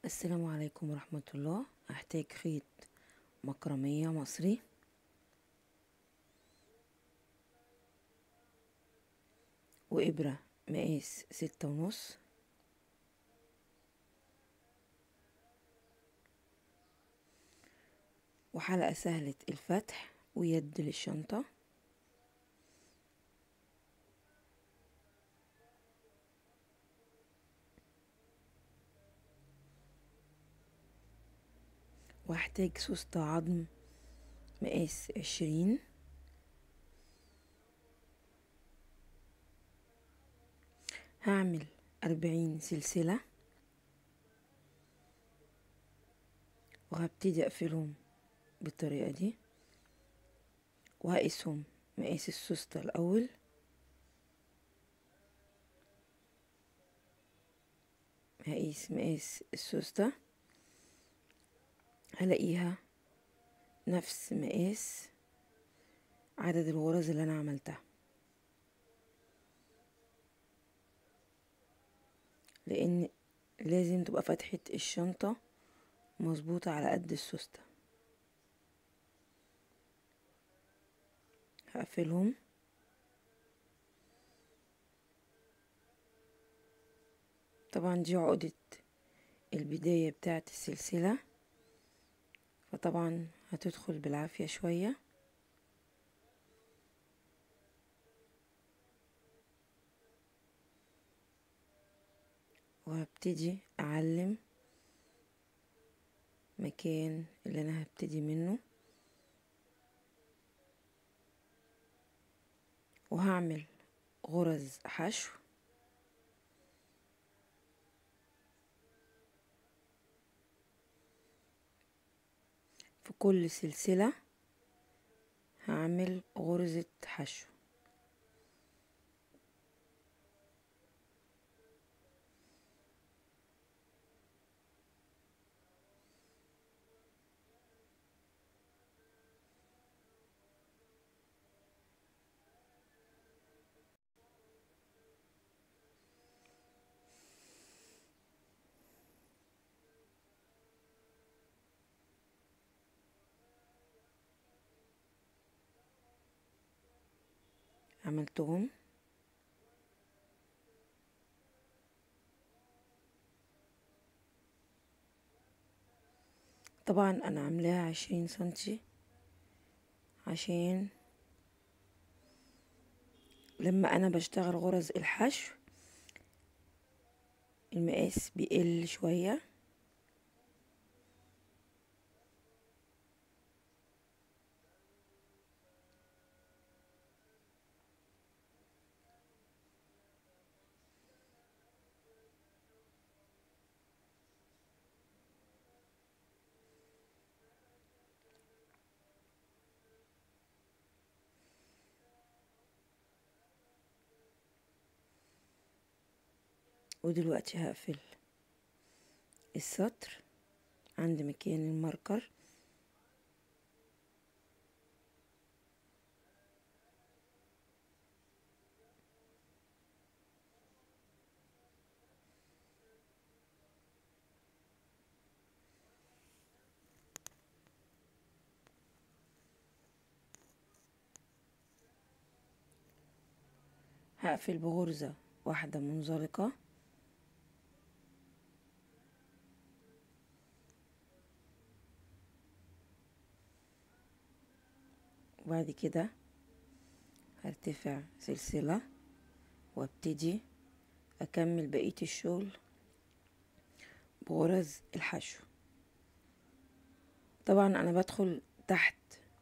السلام عليكم ورحمة الله هحتاج خيط مكرمية مصري وإبرة مقاس ستة ونص وحلقة سهلة الفتح ويد للشنطة وهحتاج سوستة عظم مقاس عشرين هعمل أربعين سلسلة وهبتدي أقفلهم بالطريقة دي وهقيسهم مقاس السوستة الأول هقيس مقاس السوستة هلاقيها نفس مقاس عدد الغرز اللي انا عملتها لان لازم تبقى فتحة الشنطة مظبوطة على قد السوستة هقفلهم طبعا دي عقدة البداية بتاعت السلسلة فطبعا هتدخل بالعافية شوية وهبتدي أعلم مكان اللي أنا هبتدي منه وهعمل غرز حشو في كل سلسلة هعمل غرزة حشو عملتهم طبعا انا عاملاها عشرين سنتي عشان لما انا بشتغل غرز الحشو المقاس بيقل شويه ودلوقتي هقفل السطر عند مكان الماركر هقفل بغرزة واحدة منزلقة وبعد كده هرتفع سلسلة وابتدي اكمل بقية الشغل بغرز الحشو طبعا انا بدخل تحت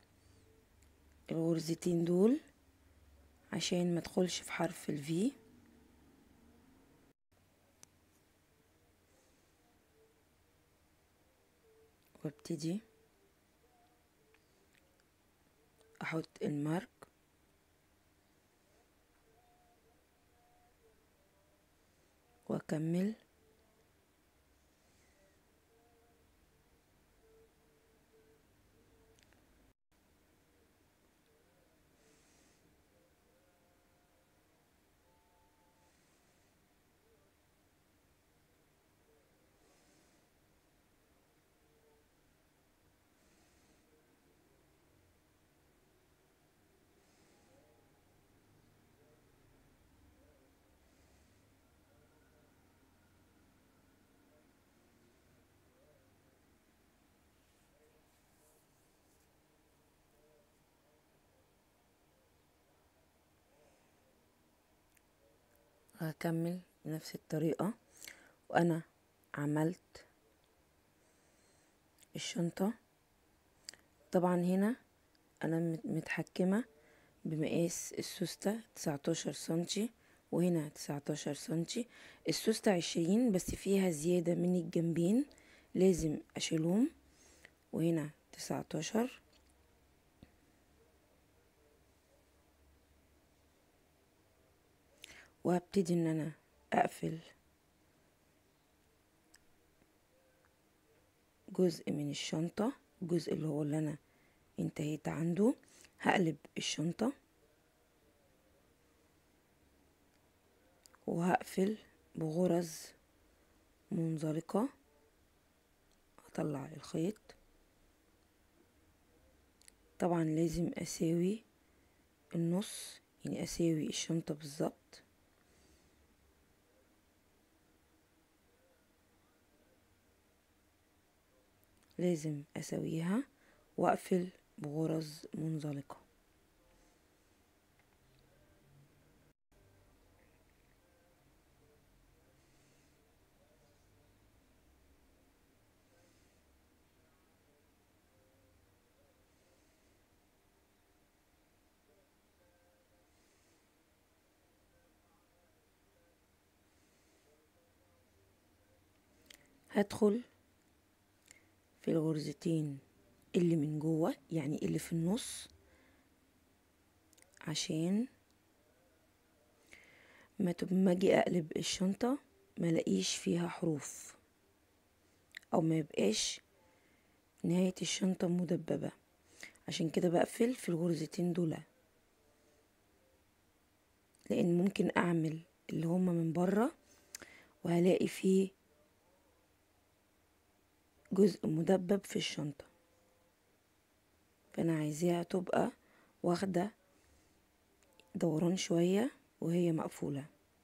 الغرزتين دول عشان ما ادخلش في حرف الفي وابتدي احط المارك واكمل هكمل بنفس الطريقة وانا عملت الشنطة طبعا هنا انا متحكمة بمقاس السوستة تسعتاشر سنتي وهنا تسعتاشر سنتي السوستة عشرين بس فيها زيادة من الجنبين لازم اشيلهم وهنا تسعتاشر وهبتدي ان انا اقفل جزء من الشنطة الجزء اللي هو اللي انا انتهيت عنده هقلب الشنطة وهقفل بغرز منزلقة هطلع الخيط طبعا لازم اساوي النص يعني اساوي الشنطة بالظبط لازم اسويها واقفل بغرز منزلقة هدخل في الغرزتين اللي من جوه يعني اللي في النص عشان ما ما اجي اقلب الشنطة ما لاقيش فيها حروف او ما يبقاش نهاية الشنطة مدببة عشان كده بقفل في الغرزتين دول لان ممكن اعمل اللي هما من بره وهلاقي فيه جزء مدبب في الشنطة فانا عايزاها تبقى واخدة دوران شوية وهي مقفولة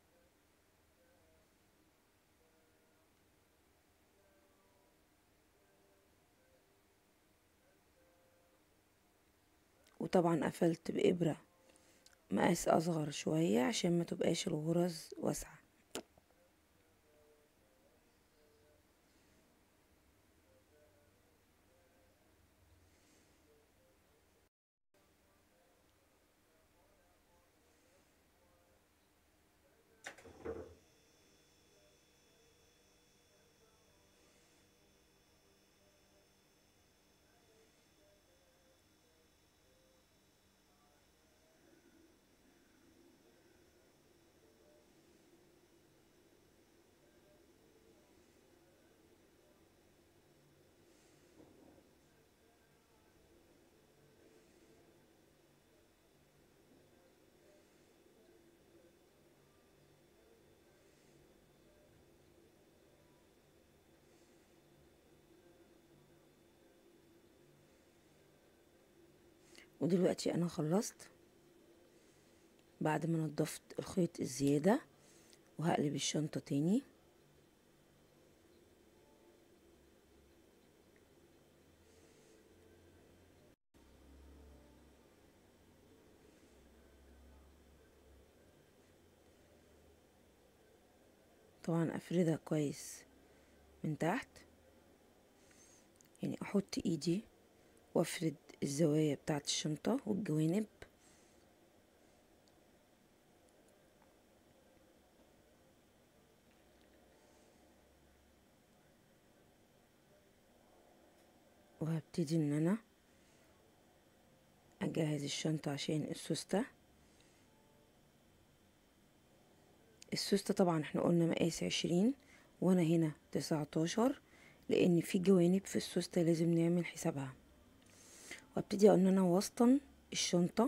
وطبعا قفلت بإبرة مقاس أصغر شوية عشان ما تبقاش الغرز واسعة ودلوقتي انا خلصت بعد ما نضفت الخيط الزيادة وهقلب الشنطة تاني طبعا افردها كويس من تحت يعني احط ايدي وافرد الزوايا بتاعت الشنطة والجوانب وهبتدي ان انا اجهز الشنطة عشان السوستة السوستة طبعا احنا قلنا مقاس عشرين وانا هنا تسعتاشر لان في جوانب في السوستة لازم نعمل حسابها وابتدي ان انا وسطن الشنطة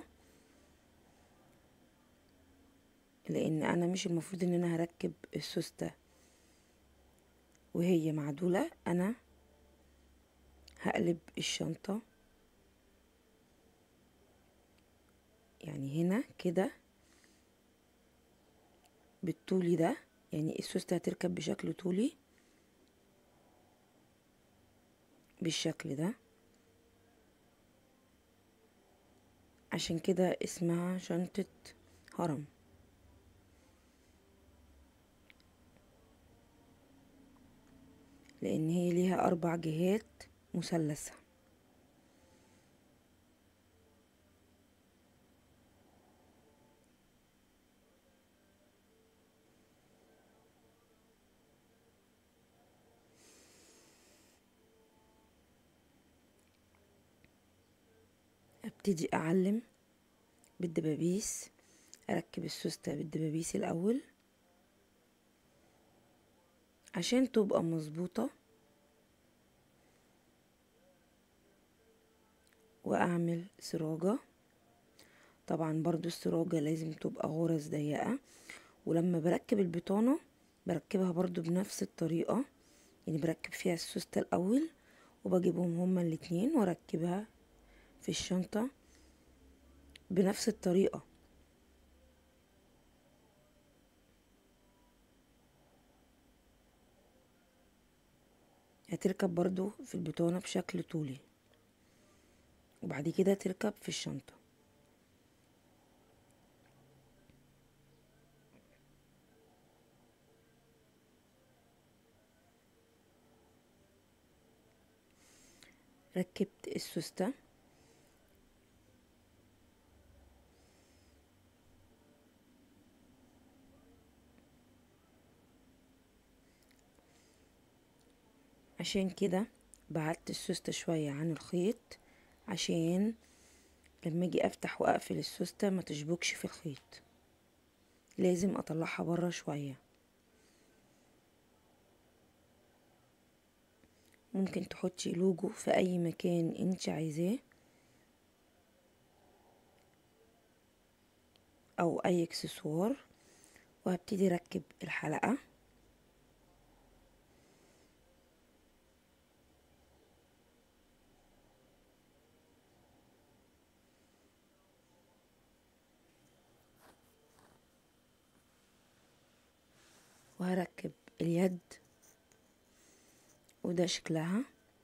لان انا مش المفروض ان انا هركب السوستة وهي معدولة انا هقلب الشنطة يعني هنا كده بالطولي ده يعني السوستة هتركب بشكل طولي بالشكل ده عشان كده اسمها شنطة هرم لان هي ليها اربع جهات مثلثة ابتدي اعلم بالدبابيس اركب السوستة بالدبابيس الاول عشان تبقى مظبوطة واعمل سراجة طبعا برضو السراجة لازم تبقى غرز ضيقة ولما بركب البطانة بركبها برضو بنفس الطريقة يعني بركب فيها السوستة الاول وبجيبهم هما الاتنين واركبها في الشنطة بنفس الطريقة هتركب برضو في البطانة بشكل طولي وبعد كده تركب في الشنطة ركبت السوستة عشان كده بعدت السوستة شوية عن الخيط عشان لما اجي افتح واقفل السوستة ما تشبكش في الخيط لازم اطلعها برا شوية ممكن تحطي لوجو في اي مكان انت عايزاه او اي اكسسوار وهبتدي اركب الحلقه وهركب اليد وده شكلها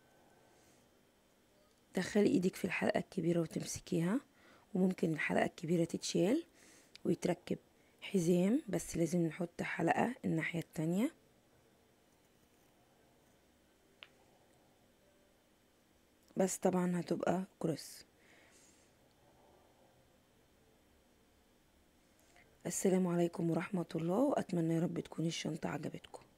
دخلي ايدك في الحلقة الكبيرة وتمسكيها وممكن الحلقة الكبيرة تتشال ويتركب حزام بس لازم نحط حلقة الناحية التانية بس طبعا هتبقى كروس السلام عليكم ورحمة الله وأتمنى يا رب تكون الشنطة عجبتكم